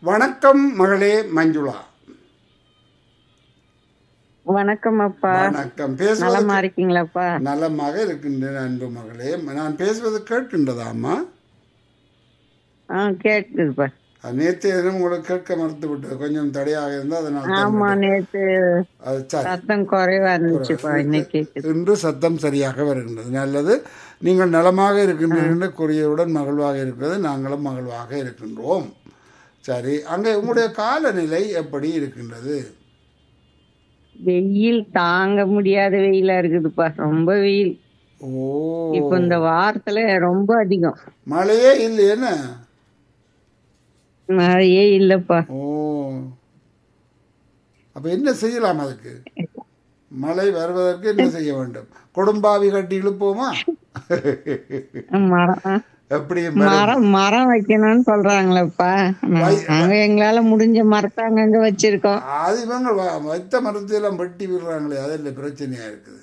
வணக்கம் மகளே மஞ்சுளா வணக்கம் அப்பா வணக்கம் பேசுவது நலமா இருக்கீங்களாப்பா நலமாக இருக்கின்றேன் அன்பு மகளே நான் பேசுவது கேட்கின்றதாம்மா ஆ கேக்குதுப்பா நேற்றைய தினம் உங்களுக்கு கேட்க மறுத்து விட்டது கொஞ்சம் தடையாக இருந்தால் அதனால் தான் ஆமா நேத்து அது சரி சத்தம் குறைவா இருந்துச்சுப்பா இன்னைக்கு கேக்குது இன்று சத்தம் சரியாக வருகின்றது நல்லது நீங்கள் நலமாக இருக்கின்றீர்கள் கூறியவுடன் மகிழ்வாக இருக்கிறது நாங்களும் மகிழ்வாக இருக்கின்றோம் சரி அங்கே உங்களுடைய காலநிலை எப்படி இருக்கின்றது வெயில் தாங்க முடியாத வெயிலா இருக்குதுப்பா ரொம்ப வெயில் ஓ இப்ப இந்த வாரத்துல ரொம்ப அதிகம் மழையே இல்லையேன்னு மழையே இல்லப்பா ஓ அப்ப என்ன செய்யலாம் அதுக்கு மழை வருவதற்கு என்ன செய்ய வேண்டும் கொடும்பாவி கட்டி இழுப்போமா மரம் எப்படி மரம் மரம் வைக்கணும்னு சொல்றாங்களேப்பா நாங்க எங்களால முடிஞ்ச மரத்தை அங்கங்க வச்சிருக்கோம் அது இவங்க வ- வைத்த மரத்தையெல்லாம் வெட்டி விடுறாங்களே அது இல்லை பிரச்சனையா இருக்குது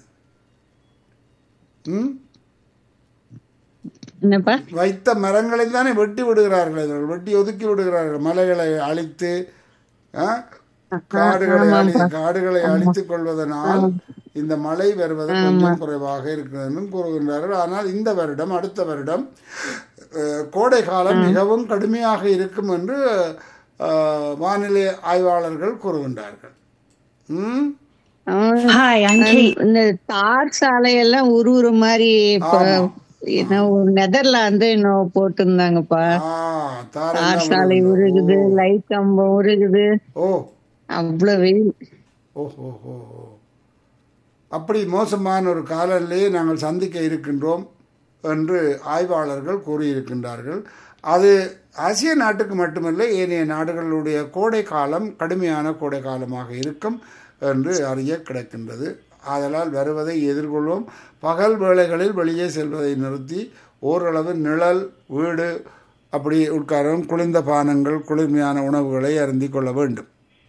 ம் என்னப்பா வைத்த மரங்களை தானே வெட்டி விடுகிறார்கள் இவர்கள் வெட்டி ஒதுக்கி விடுகிறார்கள் மலைகளை அழித்து ஆ, காடுகளை அழி காடுகளை அழித்துக் கொள்வதனால் இந்த மழை வருவது கொஞ்சம் குறைவாக இருக்கிறது கூறுகின்றார்கள் ஆனால் இந்த வருடம் அடுத்த வருடம் அஹ், கோடை காலம் மிகவும் கடுமையாக இருக்கும் என்று அஹ், வானிலை ஆய்வாளர்கள் கூறுகின்றார்கள் ம் ஆ, இந்த தார் சாலையெல்லாம் உருவுற மாதிரி இப்ப என்ன ஒரு நெதர்லாந்து இன்னும் போட்டிருந்தாங்கப்பா ஆ தாரை தார் சாலை உருகுது லைட் கம்பம் உருகுது ஓ அவ்வளவு வெயில் ஓஹோ ஓ ஓ. அப்படி மோசமான ஒரு காலநிலையை நாங்கள் சந்திக்க இருக்கின்றோம் என்று ஆய்வாளர்கள் கூறியிருக்கின்றார்கள் அது ஆசிய நாட்டுக்கு மட்டுமல்ல ஏனைய நாடுகளுடைய கோடை காலம் கடுமையான கோடை காலமாக இருக்கும் என்று அறிய கிடைக்கின்றது ஆதலால் வருவதை எதிர்கொள்வோம் பகல் வேளைகளில் வெளியே செல்வதை நிறுத்தி ஓரளவு நிழல் வீடு அப்படி உட்காரம் குளிர்ந்த பானங்கள் குளிர்மையான உணவுகளை அருந்திக் கொள்ள வேண்டும்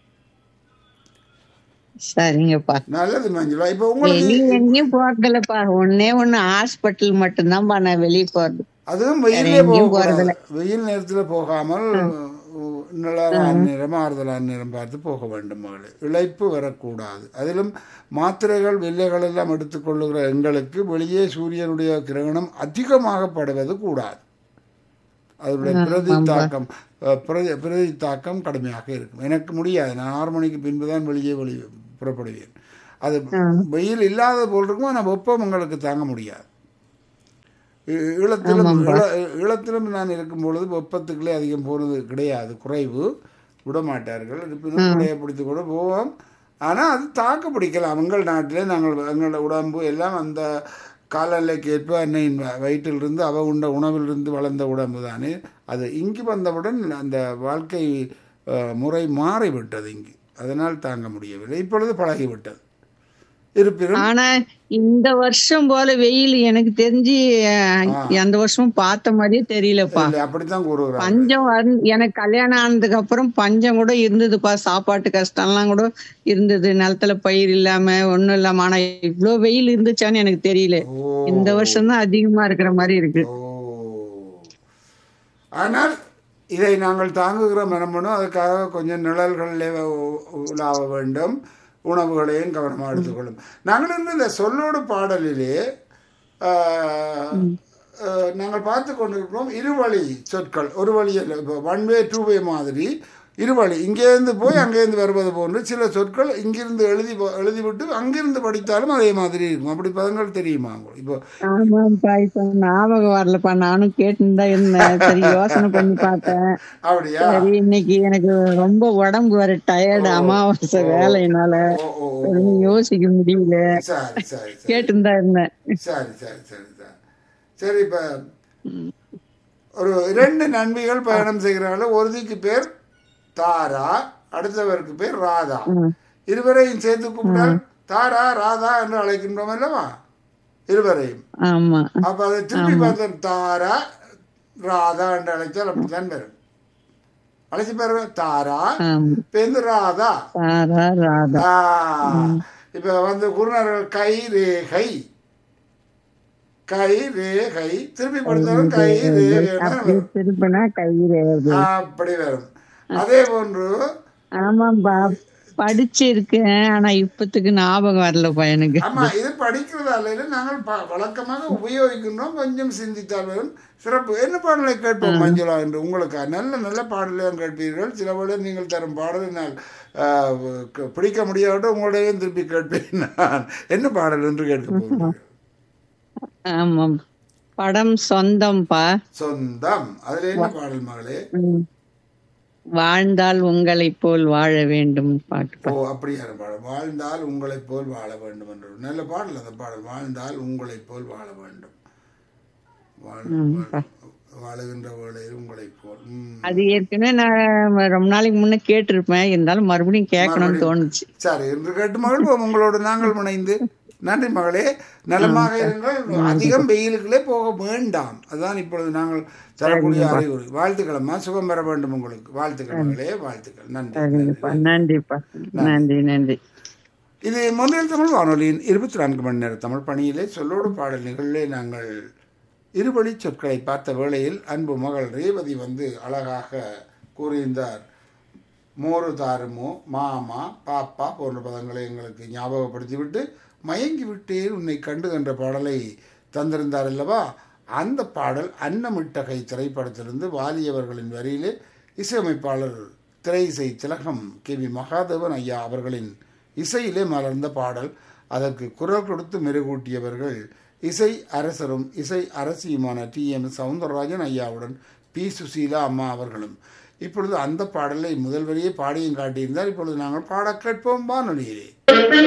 சரிங்கப்பா நல்லது மஞ்சுளா இப்போ உங்களுக்கு வெளிய எங்கேயும் போறதில்லப்பா ஒன்னே ஒண்ணு ஹாஸ்பிட்டல் மட்டும்தான்ப்பா நான் வெளிய போறது அதுவும் வெயிலே எங்கேயும் போகக்கூடாது வெயில் நேரத்தில் போகாமல் நிழலான நேரம் ஆறுதலான நேரம் பார்த்து போக வேண்டும் மகளே இழைப்பு வரக்கூடாது அதிலும் மாத்திரைகள் வில்லைகள் எல்லாம் எடுத்துக்கொள்ளுகிற எங்களுக்கு வெளியே சூரியனுடைய கிரகணம் அதிகமாக படுவது கூடாது அதனுடைய பிரதி தாக்கம் அஹ், பிரதி பிரதி தாக்கம் கடுமையாக இருக்கும் எனக்கு முடியாது நான் ஆறு மணிக்கு பின்பு தான் வெளியே வெளி புறப்படுவேன் அது வெயில் இல்லாத போல் இருக்கும் ஆனால் வெப்பம் உங்களுக்கு தாங்க முடியாது ஈ- ஈழத்திலும் ஈழ- ஈழத்திலும் நான் இருக்கும் பொழுது வெப்பத்துக்குள்ளே அதிகம் போகிறது கிடையாது குறைவு விட மாட்டார்கள் இருப்பினும் குடையை பிடித்து கூட போவோம் ஆனால் அது தாக்கு பிடிக்கலாம் எங்கள் நாட்டிலே நாங்கள் எங்களோட உடம்பு எல்லாம் அந்த காலநிலைக்கு ஏற்ப அன்னையின் வ- வயிற்றிலிருந்து அவ உண்ட உணவிலிருந்து வளர்ந்த உடம்பு தானே அது இங்கு வந்தவுடன் அந்த வாழ்க்கை அஹ், முறை மாறிவிட்டது இங்கு அதனால் தாங்க முடியவில்லை இப்பொழுது பழகிவிட்டது இருப்பினும் ஆனா இந்த வருஷம் போல வெயில் எனக்கு தெரிஞ்சு அஹ், எந்த வருஷமும் பார்த்த மாதிரியே தெரியலப்பா இல்லை, அப்படித்தான் கூறுகிறார் பஞ்சம் வந்து எனக்கு கல்யாணம் ஆனதுக்கு அப்புறம் பஞ்சம் கூட இருந்ததுப்பா சாப்பாட்டு கஷ்டம்லாம் கூட இருந்தது நிலத்துல பயிர் இல்லாம ஒண்ணும் இல்லாம ஆனா இவ்ளோ வெயில் இருந்துச்சான்னு எனக்கு தெரியல ஓ இந்த வருஷம் தான் அதிகமா இருக்கிற மாதிரி இருக்கு ஓ ஆனால் இதை நாங்கள் தாங்குகிற மனமனும் அதுக்காக கொஞ்சம் நிழல்களிலே உ- உலாவ வேண்டும் உணவுகளையும் கவனமாக எடுத்துக்கொள்ளும் நாங்கள் இன்று இந்த சொல்லோடு பாடலிலே ஆஹ், ஆஹ், நாங்கள் பார்த்து கொண்டிருக்கிறோம் இருவழி சொற்கள் ஒரு வழி அல்ல இப்போ ஒன் வே டூ வே மாதிரி இருவழி இங்கேருந்து போய் அங்கேருந்து வருவது போன்று சில சொற்கள் இங்கிருந்து எழுதி போ- எழுதிவிட்டு அங்கிருந்து படித்தாலும் அதே மாதிரி இருக்கும் அப்படி பதங்கள் தெரியுமா உங்களுக்கு இப்போ ஆமாப்பா இப்ப ஞாபகம் வரலப்பா நானும் கேட்டுதான் இருந்தேன் சரி யோசனை பண்ணி பார்த்தேன் அப்படியா சரி இன்னைக்கு எனக்கு ரொம்ப உடம்பு வர டயர்டு அமாவாசை வேலையினால ஓ ஓ ஓ. ஒண்ணும் யோசிக்க முடியல சரி சரி சரி கேட்டுதான் இருந்தேன் சரி சரி சரி சரி சரி இப்ப ஒரு இரண்டு நண்பிகள் பயணம் செய்கிறார்கள் ஒருத்திக்கு பேர் தாரா அடுத்தவருக்கு பேர் ராதா இருவரையும் சேர்த்து கூப்பிட்டால் தாரா ராதா என்று அழைக்கின்றோம் அல்லவா இருவரையும் ஆமா அப்ப அதை திருப்பி பார்த்தோம் தாரா ராதா என்று அழைத்தால் அப்படித்தான் வரும் அழைச்சி பாருங்க தாரா ஆமா பேருந்து ராதா ராதா ராதா ஆ, இப்ப வந்து குருநார்கள் கை ரேகை கை ரேகை திருப்பி படுத்தாலும் கை ரேகை அப்படி திருப்பினா கயிறு அப்படி வரும் அதே போன்று ஆமாம்பா படிச்சிருக்கேன் ஆனா இப்பத்துக்கு ஞாபகம் வரலப்பா எனக்கு ஆமா இது படிக்கிறதால இல்ல, நாங்கள் ப- வழக்கமாக உபயோகிக்கின்றோம் கொஞ்சம் சிந்தித்தால் வரும் சிறப்பு என்ன பாடலை கேட்போம் மஞ்சுளா என்று உங்களுக்கு நல்ல நல்ல பாடலை கேட்பீர்கள் சில வேளை நீங்கள் தரும் பாடலை நான் ஆ, க- பிடிக்க முடியாவிட்டு உங்களுடைய திருப்பி கேட்பேன் நான் என்ன பாடல் என்று கேட்க போகிறேன் ஆமாம் படம் சொந்தம்பா சொந்தம் அதுல என்ன பாடல் மகளே ம். வாழ்ந்தால் உங்களைப் போல் வாழ வேண்டும் பாட்டு ஓ அப்படியான பாடல் வாழ்ந்தால் உங்களைப் போல் வாழ வேண்டும் என்று நல்ல பாடல் அந்த பாடல் வாழ்ந்தால் உங்களைப் போல் வாழ வேண்டும் வாழ்- வாழ்- வாழுகின்ற வேளையில் உங்களைப் போல் ம். அது ஏற்கனவே நான் ரொம்ப நாளைக்கு முன்ன கேட்டிருப்பேன் இருந்தாலும் மறுபடியும் கேட்கணும்னு தோணுச்சு சரி இன்று கேட்டு மகிழ்வோம் உங்களோடு நாங்கள் இணைந்து நன்றி மகளே நலமாக இருங்கள் அதிகம் வெயிலுக்குள்ளே போக வேண்டாம் அதுதான் இப்பொழுது நாங்கள் தரக்கூடிய அறிகுறி வாழ்த்துக்களம்மா சுகம் பெற வேண்டும் உங்களுக்கு வாழ்த்துக்கள் மகளே வாழ்த்துக்கள் நன்றி சரிங்கப்பா நன்றிப்பா நன்றி நன்றி இது முன்னில் தமிழ் வானொலியின் இருபத்தி நான்கு மணி நேர தமிழ் பணியிலே சொல்லோடு பாடல் நிகழ்விலே நாங்கள் இருவழி சொற்களை பார்த்த வேளையில் அன்பு மகள் ரேவதி வந்து அழகாக கூறியிருந்தார் மோரு தாருமோ மாமா பாப்பா போன்ற பதங்களை எங்களுக்கு ஞாபகப்படுத்திவிட்டு மயங்கி விட்டேன் உன்னை கண்டு என்ற பாடலை தந்திருந்தார் அல்லவா அந்த பாடல் அன்னமிட்டகை திரைப்படத்திலிருந்து வாலியவர்களின் வரியிலே இசையமைப்பாளர் திரை இசை திலகம் கே வி மகாதேவன் ஐயா அவர்களின் இசையிலே மலர்ந்த பாடல் அதற்கு குரல் கொடுத்து மெருகூட்டியவர்கள் இசை அரசரும் இசை அரசியுமான டி எம் சவுந்தரராஜன் ஐயாவுடன் பி சுசீலா அம்மா அவர்களும் இப்பொழுது அந்த பாடலை முதல் வரியே பாடியும் காட்டியிருந்தார் இப்பொழுது நாங்கள் பாட கேட்போம் வானொலியிலே